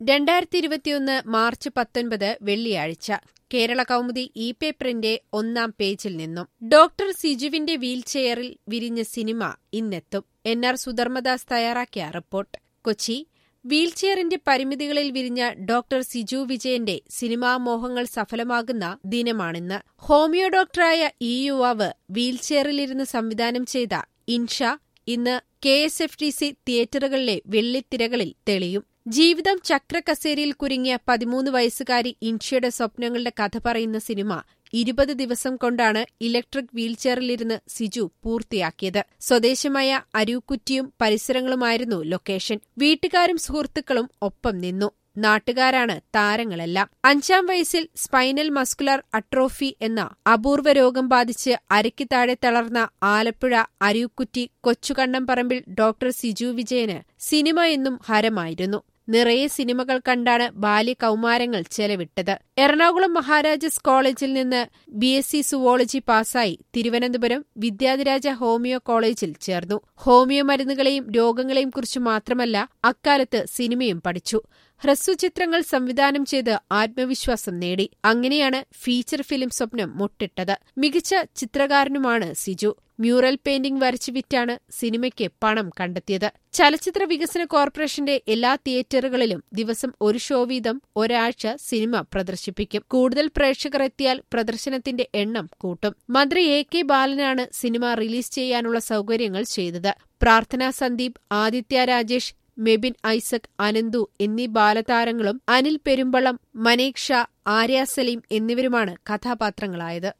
രണ്ടായിരത്തി ഇരുപത്തിയൊന്ന് മാർച്ച് പത്തൊൻപത് വെള്ളിയാഴ്ച കേരള കൗമുദി ഇ പേപ്പറിന്റെ ഒന്നാം പേജിൽ നിന്നും ഡോക്ടർ സിജുവിന്റെ വീൽചെയറിൽ വിരിഞ്ഞ സിനിമ ഇന്നെത്തും എൻ ആർ സുധർമ്മദാസ് തയ്യാറാക്കിയ റിപ്പോർട്ട് കൊച്ചി വീൽചെയറിന്റെ പരിമിതികളിൽ വിരിഞ്ഞ ഡോക്ടർ സിജു വിജയന്റെ സിനിമാ മോഹങ്ങൾ സഫലമാകുന്ന ദിനമാണിന്ന് ഹോമിയോ ഡോക്ടറായ ഈ യുവാവ് വീൽചെയറിലിരുന്ന് സംവിധാനം ചെയ്ത ഇൻഷ ഇന്ന് K S F T C തിയേറ്ററുകളിലെ വെള്ളിത്തിരകളിൽ തെളിയും ജീവിതം ചക്രക്കസേരയിൽ കുരുങ്ങിയ പതിമൂന്ന് വയസ്സുകാരി ഇൻഷയുടെ സ്വപ്നങ്ങളുടെ കഥ പറയുന്ന സിനിമ ഇരുപത് ദിവസം കൊണ്ടാണ് ഇലക്ട്രിക് വീൽചെയറിലിരുന്ന് സിജു പൂർത്തിയാക്കിയത് സ്വദേശമായ അരൂക്കുറ്റിയും പരിസരങ്ങളുമായിരുന്നു ലൊക്കേഷൻ വീട്ടുകാരും സുഹൃത്തുക്കളും ഒപ്പം നിന്നു നാട്ടുകാരാണ് താരങ്ങളെല്ലാം അഞ്ചാം വയസ്സിൽ സ്പൈനൽ മസ്കുലർ അട്രോഫി എന്ന അപൂർവ രോഗം ബാധിച്ച് അരയ്ക്ക് താഴെ തളർന്ന ആലപ്പുഴ അരൂക്കുറ്റി കൊച്ചുകണ്ണംപറമ്പിൽ ഡോക്ടർ സിജു വിജയന് സിനിമ എന്നും ഹരമായിരുന്നു നിറയെ സിനിമകൾ കണ്ടാണ് ബാല്യകൗമാരങ്ങൾ ചെലവിട്ടത് എറണാകുളം മഹാരാജാസ് കോളേജിൽ നിന്ന് ബി എസ് സി സുവോളജി പാസായി തിരുവനന്തപുരം വിദ്യാധിരാജ ഹോമിയോ കോളേജിൽ ചേർന്നു ഹോമിയോ മരുന്നുകളെയും രോഗങ്ങളെയും കുറിച്ച് മാത്രമല്ല അക്കാലത്ത് സിനിമയും പഠിച്ചു ഹ്രസ്വചിത്രങ്ങൾ സംവിധാനം ചെയ്ത് ആത്മവിശ്വാസം നേടി അങ്ങനെയാണ് ഫീച്ചർ ഫിലിം സ്വപ്നം മുട്ടിട്ടത് മികച്ച ചിത്രകാരനുമാണ് സിജു മ്യൂറൽ പെയിന്റിംഗ് വരച്ചു വിറ്റാണ് സിനിമയ്ക്ക് പണം കണ്ടെത്തിയത് ചലച്ചിത്ര വികസന കോർപ്പറേഷന്റെ എല്ലാ തിയേറ്ററുകളിലും ദിവസം ഒരു ഷോ വീതം ഒരാഴ്ച സിനിമ പ്രദർശിപ്പിക്കും കൂടുതൽ പ്രേക്ഷകർ എത്തിയാൽ പ്രദർശനത്തിന്റെ എണ്ണം കൂട്ടും മന്ത്രി എ കെ ബാലനാണ് സിനിമ റിലീസ് ചെയ്യാനുള്ള സൗകര്യങ്ങൾ ചെയ്തത് പ്രാർത്ഥന സന്ദീപ് ആദിത്യ രാജേഷ് മെബിൻ ഐസക് അനന്തു എന്നീ ബാലതാരങ്ങളും അനിൽ പെരുമ്പളം മനേക് ഷാ ആര്യ സലീം എന്നിവരുമാണ് കഥാപാത്രങ്ങളായത്